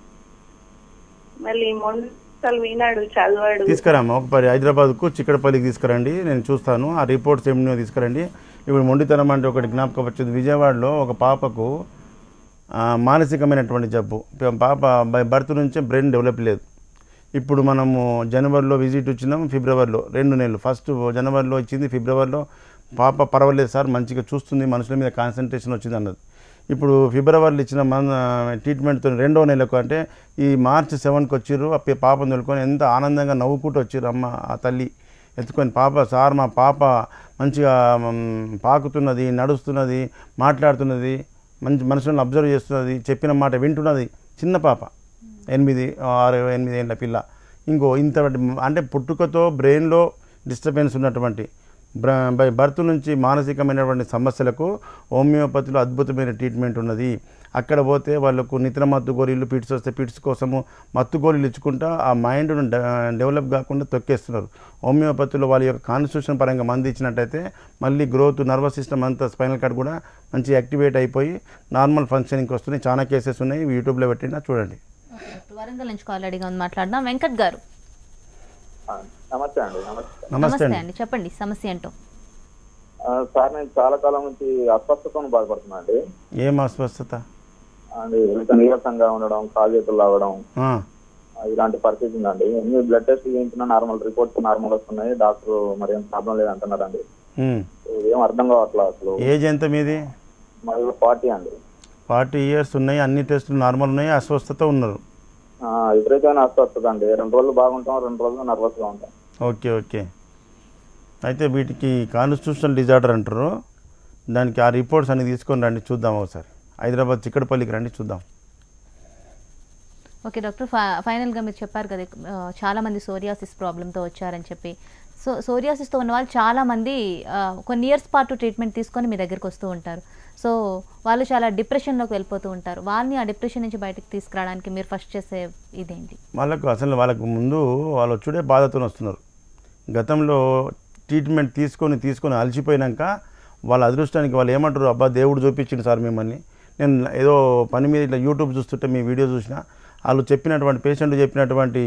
మళ్ళీ మొండుతలు వినాడు చదవాడు తీసుకురామ్మా ఒక పది హైదరాబాద్కు చిక్కడపల్లికి తీసుకురండి నేను చూస్తాను ఆ రిపోర్ట్స్ ఏమిటో తీసుకురండి ఇప్పుడు మొండితనం అంటే ఒకటి జ్ఞాపకం వచ్చింది విజయవాడలో ఒక పాపకు ఆ, మానసికమైనటువంటి జబ్బు ప- పాప బై బర్త్ నుంచే బ్రెయిన్ డెవలప్ లేదు ఇప్పుడు మనము జనవరిలో విజిట్ వచ్చినాం ఫిబ్రవరిలో రెండు నెలలు ఫస్ట్ జనవరిలో ఇచ్చింది ఫిబ్రవరిలో పాప పర్వాలేదు సార్ మంచిగా చూస్తుంది మనుషుల మీద కాన్సన్ట్రేషన్ వచ్చింది అన్నది ఇప్పుడు ఫిబ్రవరిలో ఇచ్చిన మన ట్రీట్మెంట్తో రెండో నెలకు అంటే ఈ మార్చ్ సెవెన్కి వచ్చిర్రు ఆ పి- పాపను తోలుకొని ఎంత ఆనందంగా నవ్వుకుంటూ వచ్చిర్రు అమ్మ ఆ తల్లి ఎత్తుకొని పాప సార్ మా పాప మంచిగా మ్, పాకుతున్నది నడుస్తున్నది మాట్లాడుతున్నది మంచి మనుషులను అబ్జర్వ్ చేస్తున్నది చెప్పిన మాట వింటున్నది చిన్న పాప ఎనిమిది ఆరు ఎనిమిది ఏళ్ళ పిల్ల ఇంకో ఇంత అంటే పుట్టుకతో బ్రెయిన్లో డిస్టర్బెన్స్ ఉన్నటువంటి బ్ర బై బర్త్ నుంచి మానసికమైనటువంటి సమస్యలకు హోమియోపతిలో అద్భుతమైన ట్రీట్మెంట్ ఉన్నది అక్కడ పోతే వాళ్ళకు నిద్ర మత్తు గోళీలు పిట్స్ వస్తే పిట్స్ కోసము మత్తు గోళీలు ఇచ్చుకుంటా ఆ మైండ్ను డెవలప్ కాకుండా తొక్కేస్తున్నారు హోమియోపతిలో వాళ్ళ యొక్క కాన్స్టిట్యూషన్ పరంగా మంది ఇచ్చినట్టయితే మళ్ళీ గ్రోత్ నర్వస్ సిస్టమ్ అంతా స్పైనల్ కార్డ్ కూడా మంచి యాక్టివేట్ అయిపోయి నార్మల్ ఫంక్షనింగ్కి వస్తున్నాయి చాలా కేసెస్ ఉన్నాయి ఇవి యూట్యూబ్లో పెట్టినా చూడండి ఓకే, డాక్టర్ వరంగల్ నుంచి కాల్ రెడీగా ఉంది మాట్లాడదాం వెంకట్ గారు నమస్తే అండి నమస్తే నమస్తే నమస్తే అండి అండి చెప్పండి సమస్య ఏంటో ఆ, సార్ నేను చాలా కాలం నుంచి అస్వస్థతను బాధపడుతున్నా అండి ఏం అస్వస్థత అది ఎంత నీరసంగా ఉండడం కాజేతులు లాగడం ఆ, ఆ, ఇలాంటి పరిస్థితి ఉందండి ఎన్ని బ్లడ్ టెస్ట్ చేయించినా నార్మల్ రిపోర్ట్స్ నార్మల్ వస్తున్నాయి డాక్టర్ మరి ఏం ప్రాబ్లం లేదు అంటున్నారండి ఉమ్. ఏం అర్థం కావట్లేదు అసలు ఏజ్ ఎంత మీది మరి పార్టీ అండి ఫార్టీ ఇయర్స్ ఉన్నాయి అన్ని టెస్టులు నార్మల్ ఉన్నాయి అస్వస్థత ఉన్నారు ఆ, విపరీతమైన అస్వస్థత అండి రెండు రోజులు బాగుంటాం రెండు రోజులు నర్వస్ గా ఉంటాం ఓకే ఓకే అయితే వీటికి కాన్స్టిట్యూషనల్ డిజార్డర్ అంటారు దానికి ఆ రిపోర్ట్స్ అన్ని తీసుకొని రండి చూద్దాం ఒకసారి హైదరాబాద్ చిక్కడపల్లికి రండి చూద్దాం ఓకే డాక్టర్ ఫై- ఫైనల్గా మీరు చెప్పారు కదా ఆ, చాలా మంది సోరియాసిస్ ప్రాబ్లంతో వచ్చారని చెప్పి సో సోరియాసిస్తో ఉన్న వాళ్ళు చాలా మంది ఆ, కొన్ని ఇయర్స్ పాటు ట్రీట్మెంట్ తీసుకొని మీ దగ్గరికి వస్తూ ఉంటారు సో వాళ్ళు చాలా డిప్రెషన్లోకి వెళ్ళిపోతూ ఉంటారు వాళ్ళని ఆ డిప్రెషన్ నుంచి బయటకు తీసుకురావడానికి మీరు ఫస్ట్ చేసే ఇదేంటి వాళ్ళకు అసలు వాళ్ళకు ముందు వాళ్ళు వచ్చుడే బాధతో వస్తున్నారు గతంలో ట్రీట్మెంట్ తీసుకొని తీసుకొని అలసిపోయినాక వాళ్ళ అదృష్టానికి వాళ్ళు ఏమంటారు అబ్బా దేవుడు చూపించింది సార్ మిమ్మల్ని నేను ఏదో పని మీద ఇట్లా యూట్యూబ్ చూస్తుంటే మీ వీడియో చూసిన వాళ్ళు చెప్పినటువంటి పేషెంట్ చెప్పినటువంటి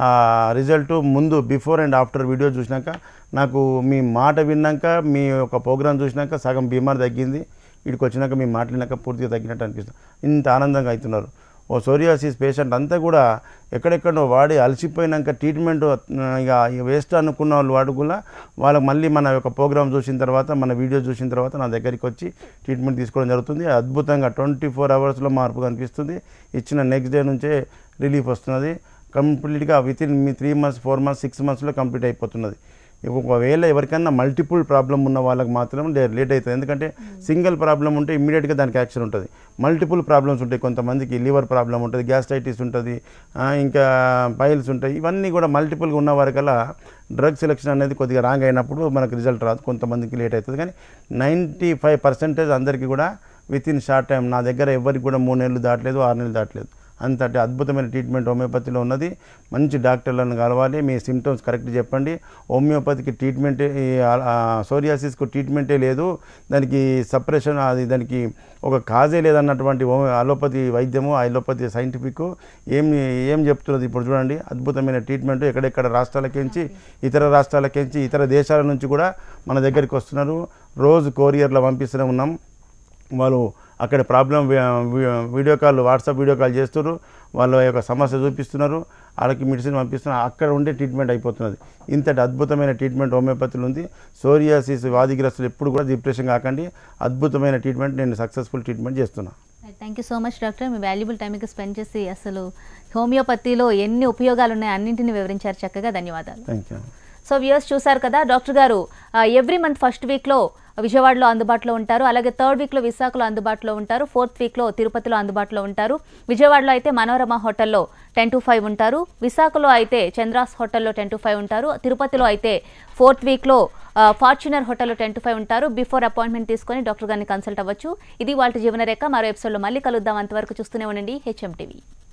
రిజల్ట్ ముందు బిఫోర్ అండ్ ఆఫ్టర్ వీడియో చూసినాక నాకు మీ మాట విన్నాక మీ యొక్క ప్రోగ్రామ్ చూసినాక సగం బీమార్ తగ్గింది వీడికి వచ్చినాక మీ మాట్లాడినాక పూర్తిగా తగ్గినట్టు అనిపిస్తుంది ఇంత ఆనందంగా అవుతున్నారు ఓ సోరియాసిస్ పేషెంట్ అంతా కూడా ఎక్కడెక్కడో వాడి అలసిపోయినాక ట్రీట్మెంట్ ఇక వేస్ట్ అనుకున్న వాళ్ళు వాడు కూడా వాళ్ళకి మళ్ళీ మన యొక్క ప్రోగ్రామ్ చూసిన తర్వాత మన వీడియో చూసిన తర్వాత నా దగ్గరికి వచ్చి ట్రీట్మెంట్ తీసుకోవడం జరుగుతుంది అద్భుతంగా ట్వంటీ ఫోర్ అవర్స్లో మార్పు కనిపిస్తుంది ఇచ్చిన నెక్స్ట్ డే నుంచే రిలీఫ్ వస్తున్నది కంప్లీట్గా విత్ ఇన్ మీ three months four months six మంత్స్లో కంప్లీట్ అయిపోతున్నది ఒకవేళ ఎవరికైనా మల్టిపుల్ ప్రాబ్లం ఉన్న వాళ్ళకి మాత్రం లే- లేట్ అవుతుంది ఎందుకంటే సింగిల్ ప్రాబ్లం ఉంటే ఇమ్మీడియట్గా దానికి యాక్షన్ ఉంటుంది మల్టిపుల్ ప్రాబ్లమ్స్ ఉంటాయి కొంతమందికి లివర్ ప్రాబ్లం ఉంటుంది గ్యాస్ట్రైటిస్ ఉంటుంది ఆ, ఇంకా పైల్స్ ఉంటాయి ఇవన్నీ కూడా మల్టిపుల్గా ఉన్న వారికల్లా డ్రగ్ సెలెక్షన్ అనేది కొద్దిగా రాంగ్ అయినప్పుడు మనకు రిజల్ట్ రాదు కొంతమందికి లేట్ అవుతుంది కానీ నైంటీ ఫైవ్ పర్సెంటేజ్ అందరికీ కూడా విత్ ఇన్ షార్ట్ టైం నా దగ్గర ఎవరికి కూడా మూడు నెలలు దాటలేదు ఆరు నెలలు దాటలేదు అంతటి అద్భుతమైన ట్రీట్మెంట్ హోమియోపతిలో ఉన్నది మంచి డాక్టర్లను కలవాలి మీ సిమ్టమ్స్ కరెక్ట్ చెప్పండి హోమియోపతికి ట్రీట్మెంట్ సోరియాసిస్కు ట్రీట్మెంటే లేదు దానికి సపరేషన్ అది దానికి ఒక కాజే లేదన్నటువంటి హోమియో అలోపతి వైద్యము అలోపతి సైంటిఫిక్ ఏం ఏం చెప్తున్నది ఇప్పుడు చూడండి అద్భుతమైన ట్రీట్మెంట్ ఎక్కడెక్కడ రాష్ట్రాలకించి ఇతర రాష్ట్రాలకించి ఇతర దేశాల నుంచి కూడా మన దగ్గరికి వస్తున్నారు రోజు కొరియర్లో పంపిస్తూనే ఉన్నాం వాళ్ళు అక్కడ ప్రాబ్లం వి- వి- video call WhatsApp video call చేస్తున్నారు వాళ్ళ యొక్క సమస్య చూపిస్తున్నారు వాళ్ళకి మెడిసిన్ పంపిస్తున్నారు అక్కడ ఉండే ట్రీట్మెంట్ అయిపోతున్నది ఇంతటి అద్భుతమైన ట్రీట్మెంట్ హోమియోపతిలో ఉంది సోరియాసిస్ వ్యాధిగ్రస్తులు ఎప్పుడు కూడా డిప్రెషన్ కాకండి అద్భుతమైన ట్రీట్మెంట్ నేను సక్సెస్ఫుల్ ట్రీట్మెంట్ చేస్తున్నాను thank you so much doctor మీ వాల్యుబుల్ టైంకి స్పెండ్ చేసి అసలు హోమియోపతిలో ఎన్ని ఉపయోగాలు ఉన్నాయి అన్నింటిని వివరించారు చక్కగా ధన్యవాదాలు థ్యాంక్ యూ సో వ్యూయర్స్ చూశారు కదా డాక్టర్ గారు ఎవ్రీ మంత్ ఫస్ట్ వీక్లో విజయవాడలో అందుబాటులో ఉంటారు అలాగే థర్డ్ వీక్లో విశాఖలో అందుబాటులో ఉంటారు ఫోర్త్ వీక్లో తిరుపతిలో అందుబాటులో ఉంటారు విజయవాడలో అయితే మనోరమ హోటల్లో టెన్ టు ఫైవ్ ఉంటారు విశాఖలో అయితే చంద్రాస్ హోటల్లో టెన్ టు ఫైవ్ ఉంటారు తిరుపతిలో అయితే ఫోర్త్ వీక్లో ఫార్చునర్ హోటల్లో టెన్ టు ఫైవ్ ఉంటారు బిఫోర్ అపాయింట్మెంట్ తీసుకొని డాక్టర్ గారిని కన్సల్ట్ అవ్వచ్చు ఇది వాళ్ళ జీవనరేఖ మరో ఎపిసోడ్లో మళ్ళీ కలుద్దాం అంతవరకు చూస్తూనే ఉండండి హెచ్ఎం టీవీ